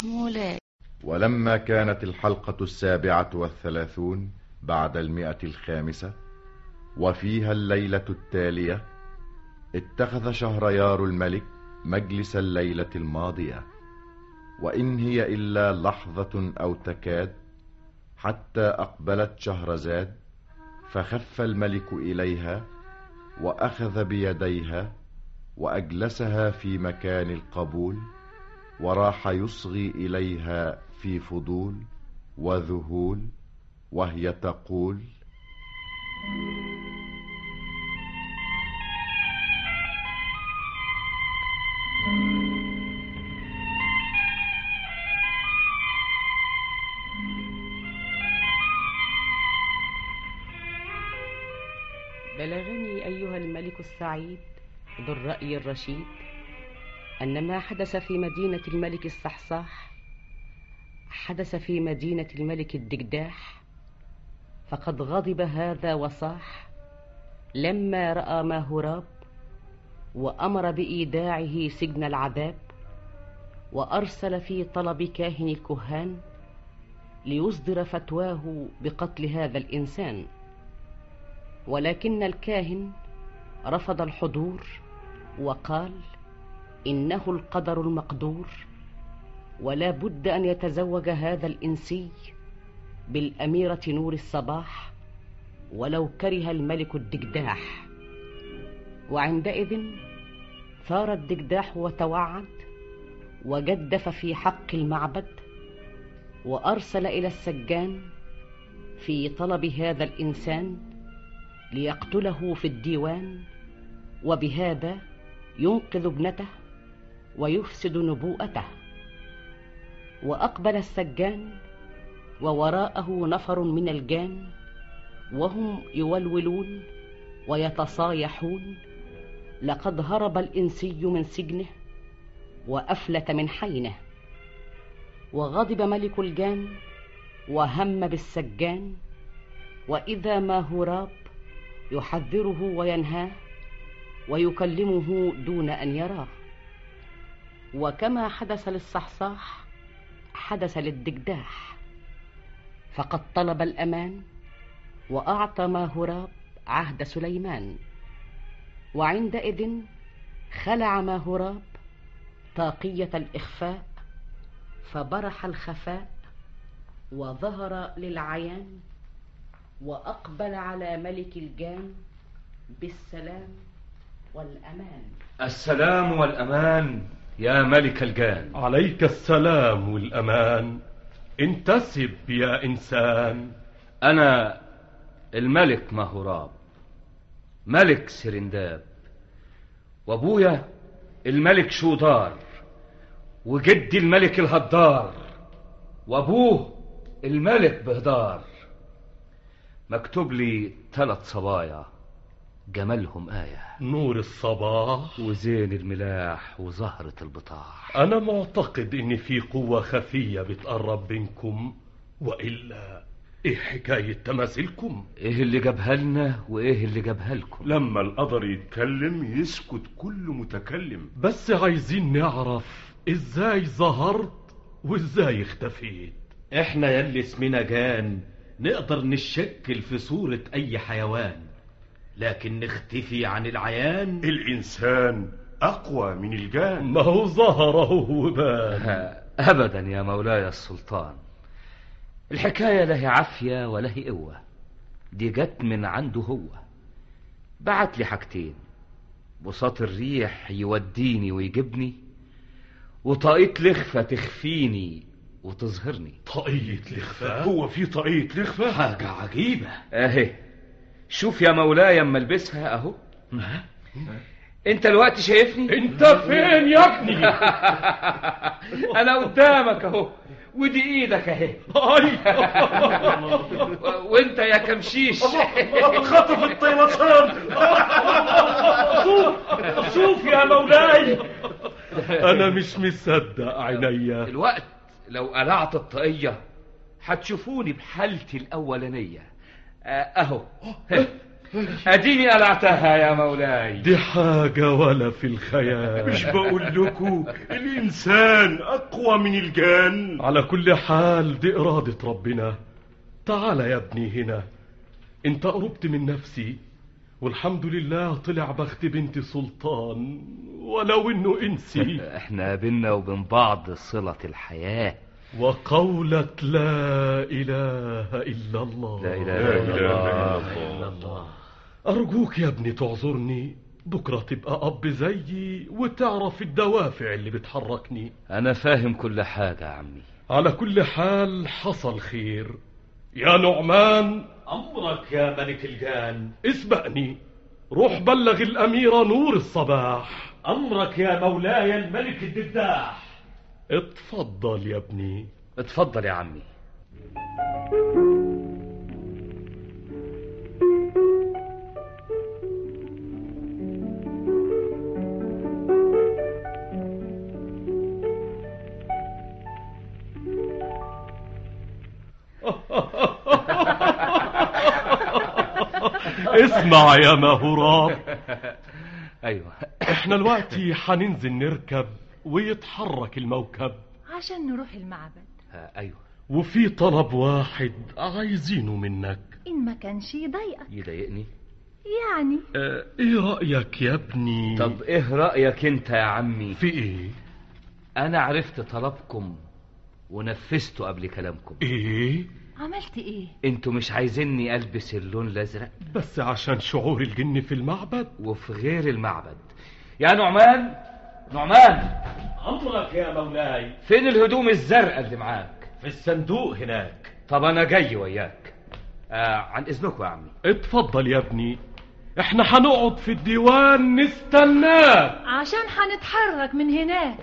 مولاي ولما كانت الحلقة السابعة والثلاثون بعد المئة الخامسة وفيها الليلة التالية اتخذ شهريار الملك مجلس الليلة الماضية وإن هي إلا لحظة أو تكاد حتى أقبلت شهرزاد فخف الملك إليها وأخذ بيديها وأجلسها في مكان القبول وراح يصغي إليها في فضول وذهول وهي تقول بلغني أيها الملك السعيد ذو الرأي الرشيد أن ما حدث في مدينة الملك الصحصاح حدث في مدينة الملك الدجداح فقد غضب هذا وصاح لما رأى ما هراب وأمر بإيداعه سجن العذاب وأرسل في طلب كاهن الكهان ليصدر فتواه بقتل هذا الإنسان ولكن الكاهن رفض الحضور وقال إنه القدر المقدور ولا بد أن يتزوج هذا الإنسي بالأميرة نور الصباح ولو كره الملك الدجداح وعندئذ ثار الدجداح وتوعد وجدف في حق المعبد وأرسل إلى السجان في طلب هذا الإنسان ليقتله في الديوان وبهذا ينقذ ابنته ويفسد نبوءته وأقبل السجان ووراءه نفر من الجان وهم يولولون ويتصايحون لقد هرب الإنسي من سجنه وأفلت من حينه وغضب ملك الجان وهم بالسجان وإذا ما هراب يحذره وينهاه ويكلمه دون أن يراه وكما حدث للصحصاح حدث للدجداح فقد طلب الأمان وأعطى ما هراب عهد سليمان وعندئذ خلع ما هراب طاقية الإخفاء فبرح الخفاء وظهر للعيان وأقبل على ملك الجان بالسلام والأمان السلام والأمان يا ملك الجان عليك السلام والأمان انتسب يا إنسان أنا الملك مهراب ملك سرنداب وابويا الملك شودار وجدي الملك الهدار وابوه الملك بهدار مكتوب لي ثلاث صبايا جمالهم آية نور الصباح وزين الملاح وزهرة البطاح أنا معتقد إن في قوة خفية بتقرب بينكم وإلا إيه حكاية تماثيلكم إيه اللي جابها لنا وإيه اللي جابها لكم لما القدر يتكلم يسكت كل متكلم بس عايزين نعرف إزاي ظهرت وإزاي اختفيت إحنا يلي اسمنا جان نقدر نشكل في صورة أي حيوان لكن نختفي عن العيان الإنسان أقوى من الجان ما هو ظهره وبان أبدا يا مولاي السلطان الحكاية له عافية وله قوة دي جت من عنده هو بعت لي حاجتين بساط الريح يوديني ويجيبني وطاقية لخفة تخفيني وتظهرني طاقية لخفة هو في طاقية لخفة حاجة عجيبة اهي شوف يا مولاي اما البسها اهو انت الوقت شايفني انت فين يا ابني انا قدامك اهو ودي ايدك اهي وانت يا كمشيش خطف الطيلسان شوف شوف يا مولاي انا مش مصدق عينيا الوقت لو قلعت الطاقية هتشوفوني بحالتي الأولانية آه، أهو اديني قلعتها يا مولاي دي حاجة ولا في الخيال مش بقول لكم الإنسان أقوى من الجان على كل حال دي إرادة ربنا تعال يا ابني هنا انت قربت من نفسي والحمد لله طلع بخت بنت سلطان ولو انه انسي احنا بينا وبين بعض صلة الحياة وقولة لا اله الا الله لا اله الا إله الله ارجوك يا ابني تعذرني بكرة تبقى اب زيي وتعرف الدوافع اللي بتحركني انا فاهم كل حاجة يا عمي على كل حال حصل خير يا نعمان أمرك يا ملك الجان اسبقني روح بلغ الأميرة نور الصباح أمرك يا مولاي الملك الدداح اتفضل يا ابني اتفضل يا عمي اسمع يا مهراب ايوه احنا دلوقتي حننزل نركب ويتحرك الموكب عشان نروح المعبد آه، ايوه وفي طلب واحد عايزينه منك إن ما كانش يضايقك يضايقني يعني اه ايه رأيك يا ابني طب ايه رأيك انت يا عمي في ايه انا عرفت طلبكم ونفذته قبل كلامكم ايه عملت إيه انتوا مش عايزيني البس اللون الازرق بس عشان شعور الجن في المعبد وفي غير المعبد يا نعمان نعمان أمرك يا مولاي فين الهدوم الزرقاء اللي معاك في الصندوق هناك طب انا جاي وياك آه عن اذنكم يا عمي اتفضل يا ابني احنا هنقعد في الديوان نستناك عشان هنتحرك من هناك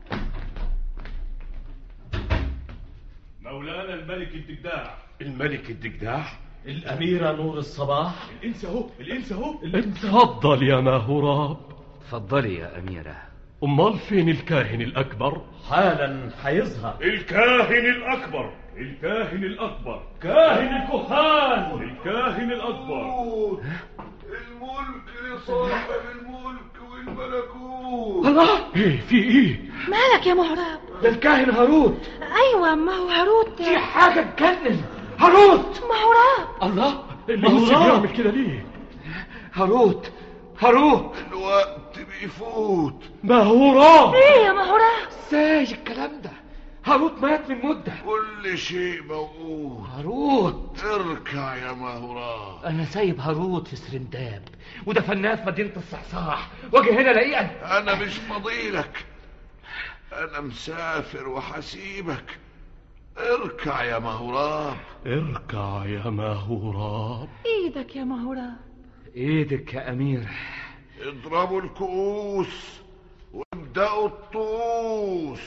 مولانا الملك الدجداح الملك الدجداح الأميرة نور الصباح الإنس أهو الإنس أهو اتفضل يا مهراب اتفضلي يا اميره امال فين الكاهن الاكبر حالا هيظهر الكاهن الأكبر الكاهن الأكبر كاهن الكهان الكاهن الأكبر الملك لصاحب الملك والملكوت الله ايه في ايه مالك يا مهراب ده الكاهن هاروت أيوة ما هو هاروت دي حاجه تجنن هاروت مهراب الله الانس بيعمل كده ليه هاروت هاروت الوقت بيفوت مهراب إيه يا مهراب ازاي الكلام ده هاروت مات من مده كل شيء موجود هاروت اركع يا مهراب انا سايب هاروت في سرنداب ودفناه في مدينه الصحصاح واجي هنا الاقيه انا مش فضيلك انا مسافر وحسيبك اركع يا مهراب اركع يا مهراب إيدك يا مهراب ايدك يا امير اضربوا الكؤوس وابدأوا الطوس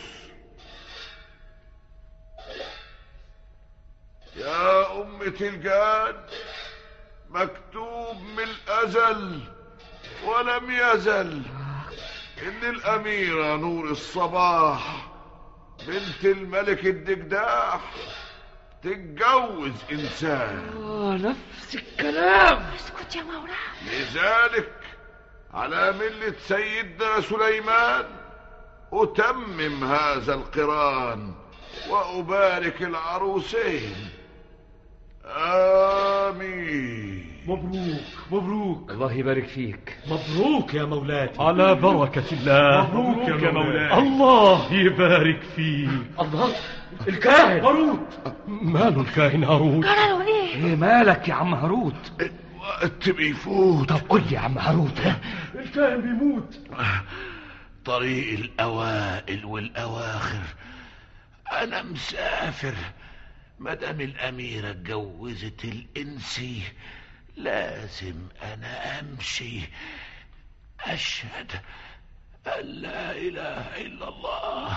يا أمة الجان مكتوب من الأزل ولم يزل إن الأميرة نور الصباح بنت الملك الدجداح تتجوز إنسان اه نفس الكلام اسكت يا مهراب لذلك على ملة سيدنا سليمان أتمم هذا القران وأبارك العروسين آمين مبروك مبروك الله يبارك فيك مبروك يا مولاتي على بركة الله مبروك يا مولاي. الله يبارك فيك الله الكاهن هاروت ماله الكاهن هاروت قرروا إيه ايه مالك يا عم هاروت الوقت بيفوت طب قول لي يا عم هاروت ها؟ الكاهن بيموت طريق الأوائل والأواخر أنا مسافر مدام الأميرة اتجوزت الإنسي لازم أنا أمشي أشهد أن لا إله إلا الله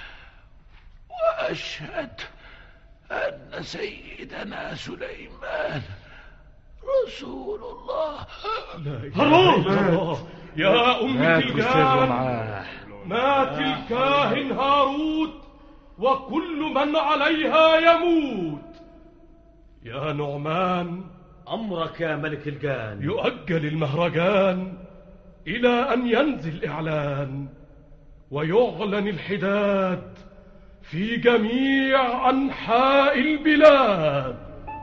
وأشهد أن سيدنا سليمان رسول الله هاروت يا أمة مات وسروا الجان معاه مات الكاهن هاروت وكل من عليها يموت يا نعمان أمرك يا ملك الجان يؤجل المهرجان إلى أن ينزل إعلان ويعلن الحداد في جميع أنحاء البلاد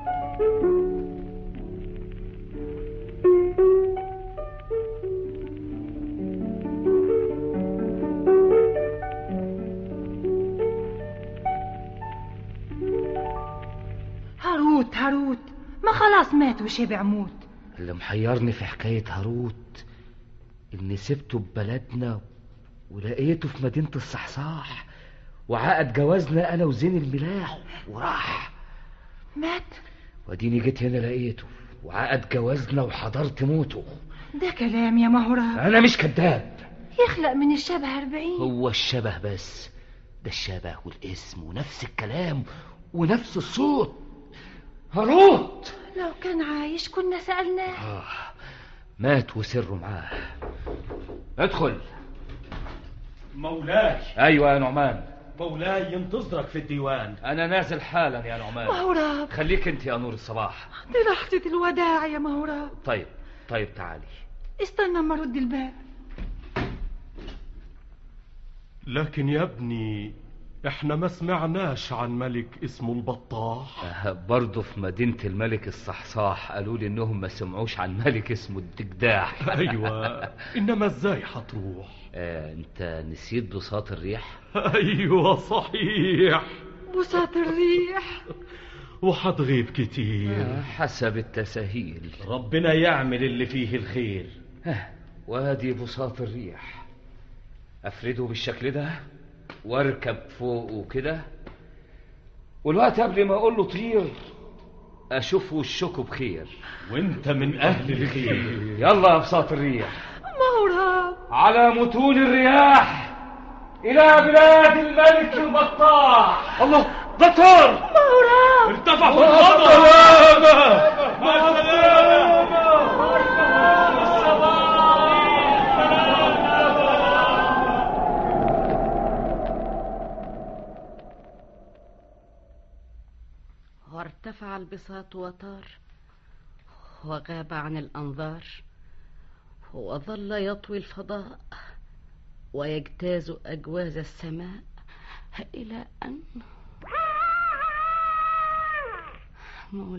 هاروت هاروت ما خلاص مات وشبع موت اللي محيرني في حكاية هاروت إني سبته ببلدنا ولقيته في مدينة الصحصاح وعقد جوازنا أنا وزين الملاح وراح مات واديني جيت هنا لقيته وعقد جوازنا وحضرت موته ده كلام يا مهراب أنا مش كذاب يخلق من الشبه أربعين هو الشبه بس ده الشبه والاسم ونفس الكلام ونفس الصوت هاروت لو كان عايش كنا سألناه آه مات وسره معاه ادخل مولاي ايوه يا نعمان مولاي ينتظرك في الديوان انا نازل حالا يا نعمان مهراب خليك انت يا نور الصباح دي لحظة الوداع يا مهراب طيب طيب تعالي استنى اما ارد الباب لكن يا ابني احنا ما سمعناش عن ملك اسمه البطاح آه، برضه في مدينة الملك الصحصاح قالوا لي انهم ما سمعوش عن ملك اسمه الدجداح ايوه انما ازاي هتروح آه، انت نسيت بساط الريح ايوه صحيح بساط الريح وحتغيب كتير آه، حسب التساهيل ربنا يعمل اللي فيه الخير آه، وادي بساط الريح افرده بالشكل ده واركب فوقه كده والوقت قبل ما اقول له طير اشوف وشكه بخير وانت من اهل الخير يلا يا بساط الريح مهراب على متون الرياح الى بلاد الملك البطاح الله ده طار مهراب ارتفع في الغضب وارتفع البساط وطار وغاب عن الأنظار وظل يطوي الفضاء ويجتاز أجواز السماء إلى أن